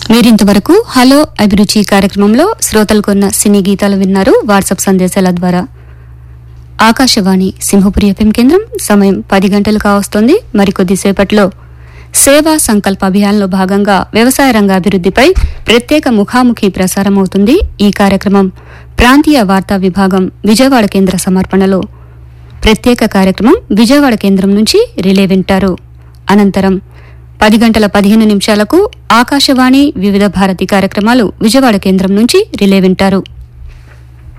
మీరింతవరకు హలో అభిరుచి కార్యక్రమంలో శ్రోతలు కొన్న సినీ గీతాలు విన్నారు వాట్సాప్ సందేశాల ద్వారా ఆకాశవాణి సింహపురి ఎఫ్ఎం కేంద్రం సమయం పది గంటలు కావస్తోంది మరికొద్దిసేపట్లో సేవా సంకల్ప అభియాన్లో భాగంగా వ్యవసాయ రంగ అభివృద్ధిపై ప్రత్యేక ముఖాముఖి ప్రసారం అవుతుంది ఈ కార్యక్రమం ప్రాంతీయ వార్తా విభాగం విజయవాడ కేంద్ర సమర్పణలో ప్రత్యేక కార్యక్రమం విజయవాడ కేంద్రం నుంచి రిలే వింటారు అనంతరం పది గంటల పదిహేను నిమిషాలకు ఆకాశవాణి వివిధ భారతి కార్యక్రమాలు విజయవాడ కేంద్రం నుంచి రిలే వింటారు